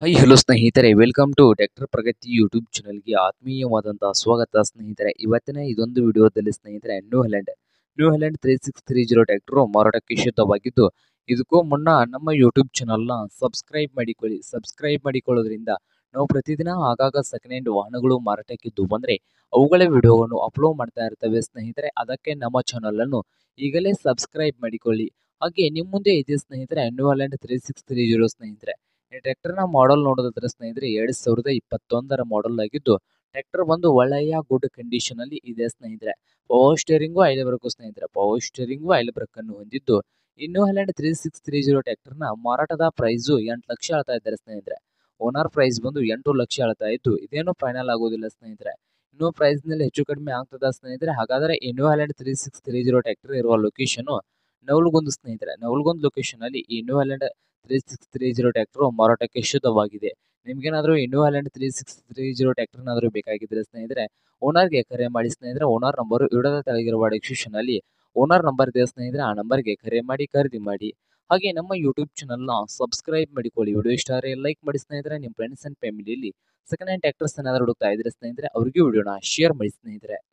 high hello ಸ್ನೇಹಿತರೆ welcome to tractor Pragati YouTube ಚಾನಲ್ಗೆ ಆತ್ಮೀಯವಾದಂತಹ ಸ್ವಾಗತ ಸ್ನೇಹಿತರೆ ಇವತ್ತಿನ ಇದೊಂದು ವಿಡಿಯೋದಲ್ಲಿ ಸ್ನೇಹಿತರೆ New Holland New Holland three six three zero tractor ಮಾರಾಟಕ್ಕೆ ಸಿದ್ಧವಾಗಿದ್ದು ಇದಕ್ಕೂ ಮುನ್ನ ನಮ್ಮ ಯೂಟ್ಯೂಬ್ ಚಾನಲ್ನ ಸಬ್ಸ್ಕ್ರೈಬ್ ಮಾಡಿಕೊಳ್ಳಿ ಸಬ್ಸ್ಕ್ರೈಬ್ ಮಾಡಿಕೊಳ್ಳೋದ್ರಿಂದ ನಾವು ಪ್ರತಿದಿನ ಆಗಾಗ ಸೆಕೆಂಡ್ ಹ್ಯಾಂಡ್ ವಾಹನಗಳು ಮಾರಾಟಕ್ಕಿದ್ದು ಬಂದರೆ ಅವುಗಳ ವಿಡಿಯೋವನ್ನು ಅಪ್ಲೋಡ್ ಮಾಡ್ತಾ ಇರ್ತೇವೆ ಸ್ನೇಹಿತರೆ ಅದಕ್ಕೆ ನಮ್ಮ ಚಾನಲನ್ನು ಈಗಲೇ ಸಬ್ಸ್ಕ್ರೈಬ್ ಮಾಡಿಕೊಳ್ಳಿ ಹಾಗೆ ನಿಮ್ಮ ಮುಂದೆ ಇದೆ ಸ್ನೇಹಿತರೆ New Holland three six three zero ಸ್ನೇಹಿತರೆ ಈ ಟ್ರ್ಯಾಕ್ಟರ್ನ ಮಾಡಲ್ ನೋಡೋದಾದ್ರೆ ಸ್ನೇಹಿತರೆ ಎರಡು ಸಾವಿರದ ಇಪ್ಪತ್ತೊಂದರ ಮಾಡಲ್ ಆಗಿದ್ದು ಟ್ರ್ಯಾಕ್ಟರ್ ಬಂದು ಒಳ್ಳೆಯ ಗುಡ್ ಕಂಡೀಷನ್ ಅಲ್ಲಿ ಇದೆ ಸ್ನೇಹಿತರೆ ಪವರ್ ಸ್ಟೇರಿಂಗು ಐಲ್ ಬರಕು ಸ್ನೇಹಿತರೆ ಪವರ್ ಸ್ಟೇರಿಂಗು ಐಲ್ ಅನ್ನು ಹೊಂದಿದ್ದು ಇನ್ನು Holland three six three zero ಟ್ರ್ಯಾಕ್ಟರ್ನ ಮಾರಾಟದ ಪ್ರೈಸು ಎಂಟು ಲಕ್ಷ ಹೇಳ್ತಾ ಇದ್ದಾರೆ ಸ್ನೇಹಿತರೆ ಓನರ್ ಪ್ರೈಸ್ ಬಂದು ಎಂಟು ಲಕ್ಷ ಹೇಳ್ತಾ ಇದ್ದು ಇದೇನು ಫೈನಲ್ ಆಗೋದಿಲ್ಲ ಸ್ನೇಹಿತರೆ ಇನ್ನು ಪ್ರೈಸ್ನಲ್ಲಿ ಹೆಚ್ಚು ಕಡಿಮೆ ಆಗ್ತದ ಸ್ನೇಹಿತರೆ ಹಾಗಾದರೆ ಇನ್ನು Holland three six three zero tractor ಇರುವ ಲೊಕೇಶನ್ ನವಲ್ಗೊಂದು ಸ್ನೇಹಿತರೆ ನವಲ್ಗೊಂದು ಲೊಕೇಶನ್ ಅಲ್ಲಿ ಈ New Holland three six three zero tractor ಮಾರಾಟಕ್ಕೆ ಶುದ್ಧವಾಗಿದೆ ನಿಮ್ಗೇನಾದರೂ ಇನ್ನೂ Holland three six three zero ಟ್ರ್ಯಾಕ್ಟರ್ನಾದರೂ ಬೇಕಾಗಿದ್ದರೆ ಸ್ನೇಹಿತರೆ ಓನರ್ಗೆ ಕರೆ ಮಾಡಿ ಸ್ನೇಹಿತರೆ ಓನರ್ ನಂಬರು ಇಡದ ತೆಳಗಿರುವ ಡಿಸ್ಕ್ರಿಪ್ಷನ್ ಅಲ್ಲಿ ಓನರ್ ನಂಬರ್ ಇದೆ ಸ್ನೇಹಿತರೆ ಆ ನಂಬರ್ಗೆ ಕರೆ ಮಾಡಿ ಖರೀದಿ ಮಾಡಿ ಹಾಗೆ ನಮ್ಮ ಯೂಟ್ಯೂಬ್ ಚಾನಲ್ನ ಸಬ್ಸ್ಕ್ರೈಬ್ ಮಾಡಿಕೊಳ್ಳಿ ವಿಡಿಯೋ ಇಷ್ಟ ಆದರೆ ಲೈಕ್ ಮಾಡಿ ಸ್ನೇಹಿತರೆ ನಿಮ್ಮ ಫ್ರೆಂಡ್ಸ್ ಆ್ಯಂಡ್ ಫ್ಯಾಮಿಲಿಯಲ್ಲಿ ಸೆಕೆಂಡ್ ಹ್ಯಾಂಡ್ ಟ್ರ್ಯಾಕ್ಟರ್ಸ್ ಏನಾದರೂ ಹುಡುಕ್ತಾ ಇದ್ರೆ ಸ್ನೇಹಿತರೆ ಅವ್ರಿಗೆ ವಿಡಿಯೋನ ಶೇರ್ ಮಾಡಿ ಸ್ನೇಹಿತರೆ